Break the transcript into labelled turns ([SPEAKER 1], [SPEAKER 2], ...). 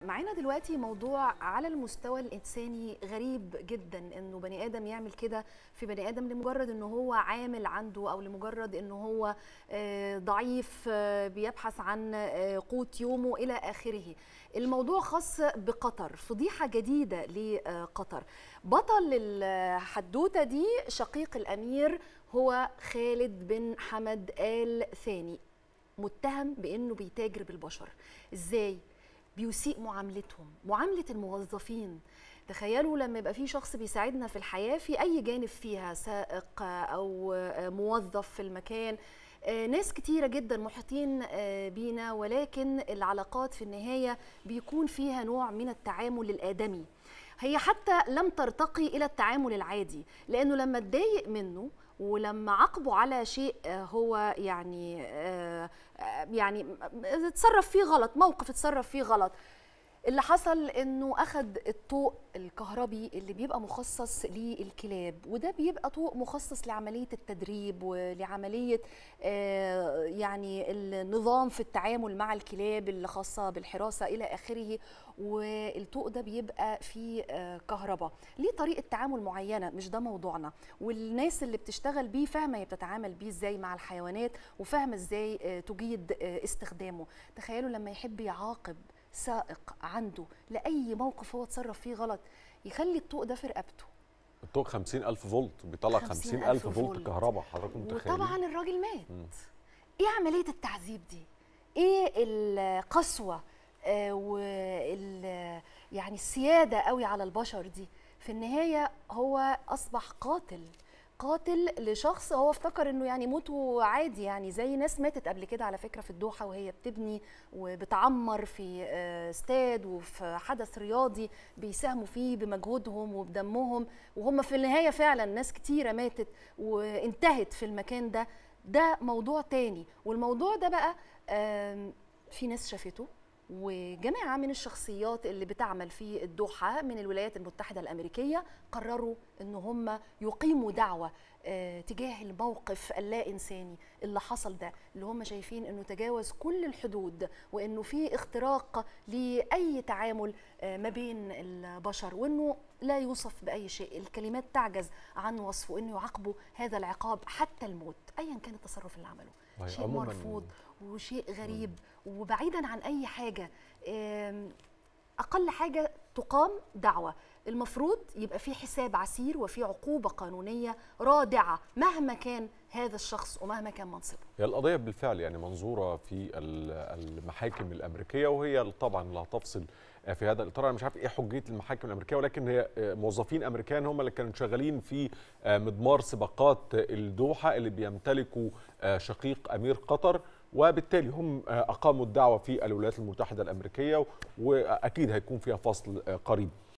[SPEAKER 1] معانا دلوقتي موضوع على المستوى الانساني غريب جدا انه بني ادم يعمل كده في بني ادم لمجرد انه هو عامل عنده او لمجرد انه هو آه، ضعيف آه، بيبحث عن آه، قوت يومه الى اخره الموضوع خاص بقطر فضيحه جديده لقطر بطل الحدوته دي شقيق الامير هو خالد بن حمد ال ثاني متهم بانه بيتاجر بالبشر ازاي بيسيء معاملتهم معامله الموظفين تخيلوا لما يبقى في شخص بيساعدنا في الحياه في اي جانب فيها سائق او موظف في المكان آه، ناس كتيرة جدا محيطين آه، بينا ولكن العلاقات في النهاية بيكون فيها نوع من التعامل الآدمي هي حتى لم ترتقي إلى التعامل العادي لأنه لما اتضايق منه ولما عاقبه على شيء آه، هو يعني آه، آه، يعني اتصرف فيه غلط موقف اتصرف فيه غلط اللي حصل انه اخذ الطوق الكهربي اللي بيبقى مخصص للكلاب وده بيبقى طوق مخصص لعمليه التدريب ولعمليه آه، يعني النظام في التعامل مع الكلاب اللي خاصه بالحراسه الى اخره والطوق ده بيبقى فيه آه، كهرباء ليه طريقه تعامل معينه مش ده موضوعنا والناس اللي بتشتغل بيه فاهمه هي بتتعامل بيه ازاي مع الحيوانات وفاهمه ازاي آه، تجيد آه، استخدامه تخيلوا لما يحب يعاقب سائق عنده لاي موقف هو اتصرف فيه غلط يخلي الطوق ده في رقبته
[SPEAKER 2] الطوق 50000 فولت بيطلع
[SPEAKER 1] 50,000
[SPEAKER 2] 50000 فولت
[SPEAKER 1] فولت.
[SPEAKER 2] كهرباء حضرتك متخيلين
[SPEAKER 1] وطبعا الراجل مات
[SPEAKER 2] مم.
[SPEAKER 1] ايه عمليه التعذيب دي ايه القسوه آه وال يعني السياده قوي على البشر دي في النهايه هو اصبح قاتل قاتل لشخص هو افتكر انه يعني موته عادي يعني زي ناس ماتت قبل كده على فكره في الدوحه وهي بتبني وبتعمر في آه، استاد وفي حدث رياضي بيساهموا فيه بمجهودهم وبدمهم وهم في النهايه فعلا ناس كتيره ماتت وانتهت في المكان ده ده موضوع تاني والموضوع ده بقى آم، في ناس شافته وجماعة من الشخصيات اللي بتعمل في الدوحة من الولايات المتحدة الأمريكية قرروا أن هم يقيموا دعوة آه، تجاه الموقف اللا إنساني اللي حصل ده اللي هم شايفين أنه تجاوز كل الحدود وأنه في اختراق لأي تعامل آه، ما بين البشر وأنه لا يوصف بأي شيء الكلمات تعجز عن وصفه أنه يعاقبوا هذا العقاب حتى الموت أيا كان التصرف اللي عمله
[SPEAKER 2] طيب،
[SPEAKER 1] شيء
[SPEAKER 2] عموماً-
[SPEAKER 1] مرفوض وشيء غريب وبعيدا عن اي حاجه آم، اقل حاجه تقام دعوه المفروض يبقى في حساب عسير وفي عقوبه قانونيه رادعه مهما كان هذا الشخص ومهما كان منصبه
[SPEAKER 2] هي القضيه بالفعل يعني منظوره في ال- المحاكم الامريكيه وهي طبعا اللي هتفصل في هذا الاطار انا مش عارف ايه حجيه المحاكم الامريكيه ولكن هي موظفين امريكان هم اللي كانوا شغالين في مضمار سباقات الدوحه اللي بيمتلكوا شقيق امير قطر وبالتالي هم اقاموا الدعوه في الولايات المتحده الامريكيه واكيد هيكون فيها فصل قريب